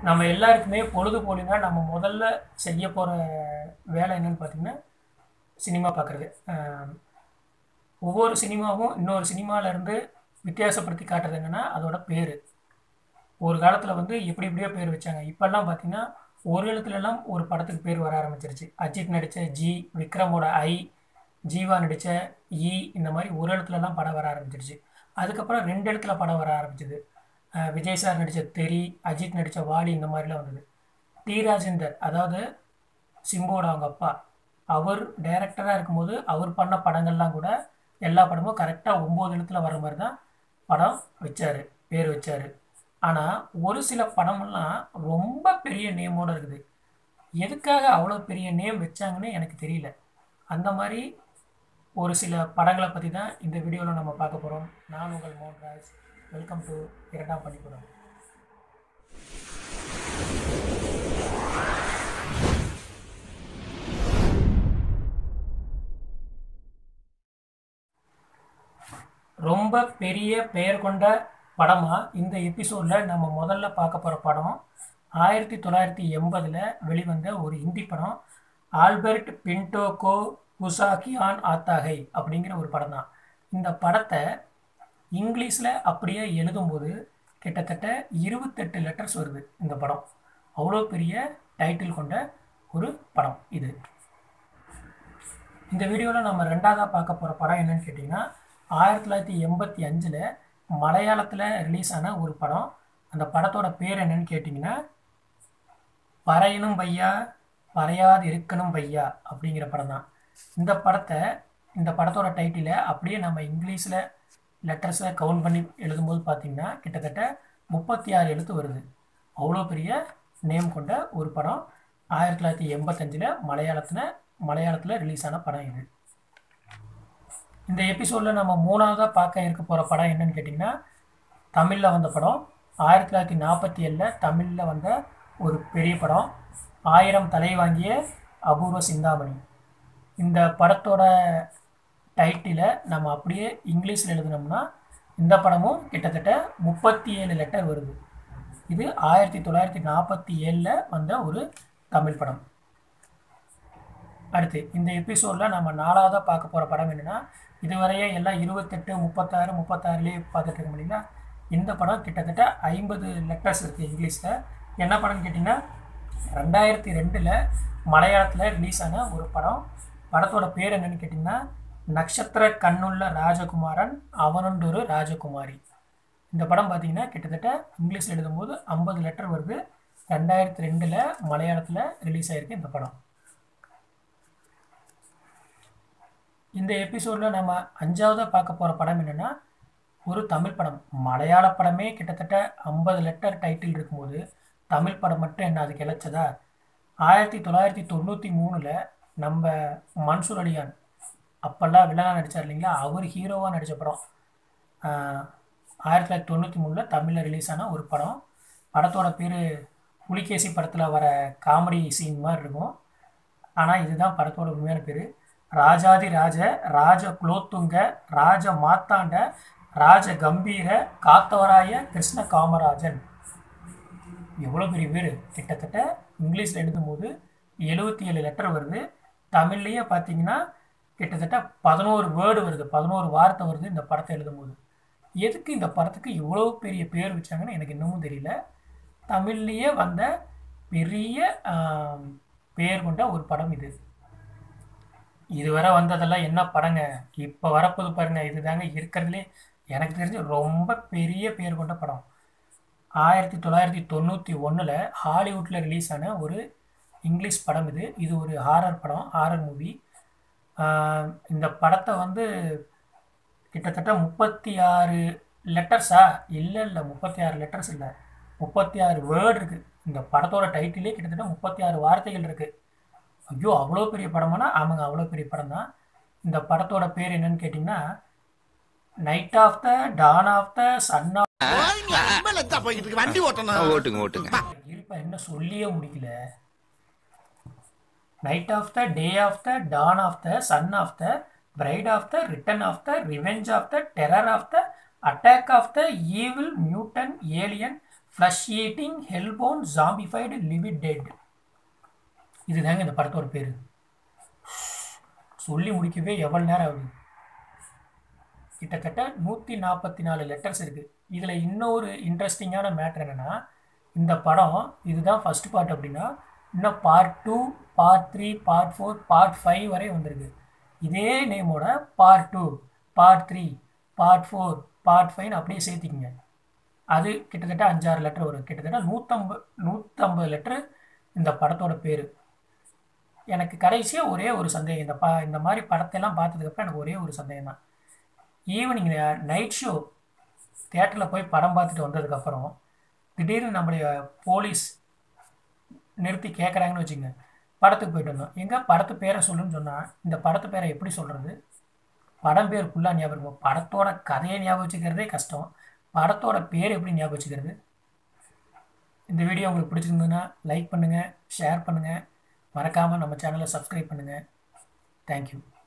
நம்ம எல்லாருக்குமே பொழுது போலினா நம்ம முதல்ல செய்ய போகிற வேலை என்னன்னு பார்த்தீங்கன்னா சினிமா பார்க்குறது ஒவ்வொரு சினிமாவும் இன்னொரு சினிமாவிலேருந்து வித்தியாசப்படுத்தி காட்டுறது என்னென்னா அதோட பேர் ஒரு காலத்தில் வந்து எப்படி எப்படியோ பேர் வச்சாங்க இப்போல்லாம் பார்த்தீங்கன்னா ஒரு எழுத்துலலாம் ஒரு படத்துக்கு பேர் வர ஆரம்பிச்சிருச்சு அஜித் நடித்த ஜி விக்ரமோட ஐ ஜீவா நடித்த இ இந்த மாதிரி ஒரு எழுத்துலலாம் படம் வர ஆரம்பிச்சிருச்சு அதுக்கப்புறம் ரெண்டு இடத்துல படம் வர ஆரம்பிச்சது அஹ் விஜய் சார் நடித்த தெரி அஜித் நடித்த வாலி இந்த மாதிரிலாம் வந்தது டி ராஜேந்தர் அதாவது சிம்போட அவங்க அப்பா அவர் டைரக்டராக இருக்கும்போது அவர் பண்ண படங்கள்லாம் கூட எல்லா படமும் கரெக்டாக ஒம்பது எழுத்துல வர மாதிரி தான் படம் வச்சார் பேர் வச்சார் ஆனால் ஒரு சில படமெல்லாம் ரொம்ப பெரிய நேமோடு இருக்குது எதுக்காக அவ்வளோ பெரிய நேம் வச்சாங்கன்னு எனக்கு தெரியல அந்த மாதிரி ஒரு சில படங்களை பற்றி தான் இந்த வீடியோவில் நம்ம பார்க்க போகிறோம் நான் உங்கள் மோகன்ராஜ் வெல்கம் டு இரண்டாம் பள்ளிக்கூடம் ரொம்ப பெரிய பெயர் கொண்ட படமாக இந்த எபிசோடில் நம்ம முதல்ல பார்க்க போகிற படம் ஆயிரத்தி தொள்ளாயிரத்தி எண்பதில் வெளிவந்த ஒரு ஹிந்தி படம் ஆல்பர்ட் பின்டோகோ குசாகியான் ஆத்தாகை அப்படிங்கிற ஒரு படம் தான் இந்த படத்தை இங்கிலீஷில் அப்படியே எழுதும்போது கிட்டத்தட்ட இருபத்தெட்டு லெட்டர்ஸ் வருது இந்த படம் அவ்வளோ பெரிய டைட்டில் கொண்ட ஒரு படம் இது இந்த வீடியோவில் நம்ம ரெண்டாவதாக பார்க்க போகிற படம் என்னன்னு கேட்டிங்கன்னா ஆயிரத்தி தொள்ளாயிரத்தி எண்பத்தி அஞ்சில் மலையாளத்தில் ரிலீஸ் ஆன ஒரு படம் அந்த படத்தோட பேர் என்னன்னு கேட்டிங்கன்னா பறையணும் பையா பறையாது இருக்கணும் பையா அப்படிங்கிற படம் தான் இந்த படத்தை இந்த படத்தோட டைட்டிலை அப்படியே நம்ம இங்கிலீஷில் லெட்டர்ஸை கவுண்ட் பண்ணி எழுதும்போது பார்த்தீங்கன்னா கிட்டத்தட்ட முப்பத்தி ஆறு எழுத்து வருது அவ்வளோ பெரிய நேம் கொண்ட ஒரு படம் ஆயிரத்தி தொள்ளாயிரத்தி எண்பத்தஞ்சில் மலையாளத்தில் மலையாளத்தில் ரிலீஸ் ஆன படம் இது இந்த எபிசோடில் நம்ம மூணாவதாக பார்க்க இருக்க போகிற படம் என்னன்னு கேட்டிங்கன்னா தமிழில் வந்த படம் ஆயிரத்தி தொள்ளாயிரத்தி நாற்பத்தி ஏழில் தமிழில் வந்த ஒரு பெரிய படம் ஆயிரம் தலை வாங்கிய அபூர்வ சிந்தாமணி இந்த படத்தோட டைட்டிலை நம்ம அப்படியே இங்கிலீஷில் எழுதினோம்னா இந்த படமும் கிட்டத்தட்ட முப்பத்தி ஏழு லெட்டர் வருது இது ஆயிரத்தி தொள்ளாயிரத்தி நாற்பத்தி ஏழில் வந்த ஒரு தமிழ் படம் அடுத்து இந்த எபிசோடில் நம்ம நாலாவதாக பார்க்க போகிற படம் என்னென்னா இதுவரையே எல்லாம் இருபத்தெட்டு முப்பத்தாறு முப்பத்தாறுலேயே பார்த்துட்டு இருக்க முடியுங்களா இந்த படம் கிட்டத்தட்ட ஐம்பது லெட்டர்ஸ் இருக்குது இங்கிலீஷில் என்ன படம்னு கேட்டிங்கன்னா ரெண்டாயிரத்தி ரெண்டில் மலையாளத்தில் ரிலீஸ் ஆன ஒரு படம் படத்தோட பேர் என்னன்னு கேட்டிங்கன்னா நட்சத்திர கண்ணுள்ள ராஜகுமாரன் அவனொன்றொரு ராஜகுமாரி இந்த படம் பார்த்தீங்கன்னா கிட்டத்தட்ட இங்கிலீஷில் எழுதும்போது ஐம்பது லெட்டர் வருது ரெண்டாயிரத்தி ரெண்டில் மலையாளத்தில் ரிலீஸ் ஆகிருக்கு இந்த படம் இந்த எபிசோடில் நம்ம அஞ்சாவதாக பார்க்க போகிற படம் என்னென்னா ஒரு தமிழ் படம் மலையாள படமே கிட்டத்தட்ட ஐம்பது லெட்டர் டைட்டில் இருக்கும்போது தமிழ் படம் மட்டும் என்ன அது கிளச்சதா ஆயிரத்தி தொள்ளாயிரத்தி தொண்ணூற்றி மூணில் நம்ம மன்சூர் அலியான் அப்போல்லாம் வில்லனாக நடித்தார் இல்லைங்களா அவர் ஹீரோவாக நடித்த படம் ஆயிரத்தி தொள்ளாயிரத்தி தொண்ணூற்றி மூணில் தமிழில் ரிலீஸ் ஆன ஒரு படம் படத்தோட பேர் புலிகேசி படத்தில் வர காமெடி சீன் மாதிரி இருக்கும் ஆனால் இதுதான் படத்தோட உண்மையான பேர் ராஜாதி ராஜ ராஜ குலோத்துங்க ராஜ மாத்தாண்ட ராஜ கம்பீர காத்தவராய கிருஷ்ண காமராஜன் எவ்வளோ பெரிய பேர் கிட்டத்தட்ட இங்கிலீஷில் எழுதும்போது எழுபத்தி ஏழு லெட்டர் வருது தமிழ்லேயே பார்த்தீங்கன்னா கிட்டத்தட்ட பதினோரு வேர்டு வருது பதினோரு வார்த்தை வருது இந்த படத்தை எழுதும்போது எதுக்கு இந்த படத்துக்கு இவ்வளோ பெரிய பேர் வச்சாங்கன்னு எனக்கு இன்னமும் தெரியல தமிழ்லேயே வந்த பெரிய பேர் கொண்ட ஒரு படம் இது இதுவரை வந்ததெல்லாம் என்ன படங்க இப்போ வரப்போது பாருங்க இதுதாங்க இருக்கிறதுலே எனக்கு தெரிஞ்சு ரொம்ப பெரிய பேர் கொண்ட படம் ஆயிரத்தி தொள்ளாயிரத்தி தொண்ணூற்றி ஒன்றில் ஹாலிவுட்டில் ரிலீஸ் ஆன ஒரு இங்கிலீஷ் படம் இது இது ஒரு ஹாரர் படம் ஹாரர் மூவி இந்த படத்தை வந்து கிட்டத்தட்ட முப்பத்தி ஆறு லெட்டர்ஸா இல்லை இல்லை முப்பத்தி ஆறு லெட்டர்ஸ் இல்லை முப்பத்தி ஆறு வேர்டு இருக்குது இந்த படத்தோட டைட்டிலே கிட்டத்தட்ட முப்பத்தி ஆறு வார்த்தைகள் இருக்குது ஐயோ அவ்வளோ பெரிய படமானா ஆமாங்க அவ்வளோ பெரிய படம் தான் இந்த படத்தோட பேர் என்னன்னு கேட்டிங்கன்னா night of the dawn of the son of வண்டி ஓட்டணும் ஓட்டுங்க ஓட்டுங்க இருப்ப என்ன சொல்லியே முடிக்கல night of the day of the dawn of the son of the bride of the return of the revenge of the terror of the attack of the evil mutant alien flesh eating hellbound zombified லிவிட் dead இதுதாங்க இந்த படத்தோட பேர் சொல்லி முடிக்கவே எவ்வளோ நேரம் ஆகுது கிட்டத்தட்ட நூற்றி நாற்பத்தி நாலு லெட்டர்ஸ் இருக்குது இதில் இன்னொரு இன்ட்ரெஸ்டிங்கான மேட்ரு என்னென்னா இந்த படம் இதுதான் ஃபர்ஸ்ட் பார்ட் அப்படின்னா இன்னும் part two part three part four part five வரை வந்திருக்கு இதே நேமோட part two part three part four part ஃபைவ்னு அப்படியே சேர்த்திக்கிங்க அது கிட்டத்தட்ட அஞ்சாறு லெட்டர் வரும் கிட்டத்தட்ட நூற்றம்பது நூற்றம்பது லெட்ரு இந்த படத்தோட பேர் எனக்கு கடைசியாக ஒரே ஒரு சந்தேகம் இந்த ப இந்த மாதிரி படத்தையெல்லாம் பார்த்ததுக்கப்புறம் எனக்கு ஒரே ஒரு சந்தேகம் தான் ஈவினிங் நைட் ஷோ தேட்டரில் போய் படம் பார்த்துட்டு வந்ததுக்கப்புறம் திடீர்னு நம்முடைய போலீஸ் நிறுத்தி கேட்குறாங்கன்னு வச்சுங்க படத்துக்கு போயிட்டு வந்தோம் எங்கே படத்து பேரை சொல்லுன்னு சொன்னால் இந்த படத்து பேரை எப்படி சொல்கிறது படம் பேர் ஃபுல்லாக ஞாபகம் இருக்கும் படத்தோட கதையை ஞாபகம் வச்சுக்கிறதே கஷ்டம் படத்தோட பேர் எப்படி ஞாபகம் வச்சுக்கிறது இந்த வீடியோ உங்களுக்கு பிடிச்சிருந்ததுன்னா லைக் பண்ணுங்கள் ஷேர் பண்ணுங்கள் மறக்காமல் நம்ம சேனலை சப்ஸ்கிரைப் பண்ணுங்கள் தேங்க்யூ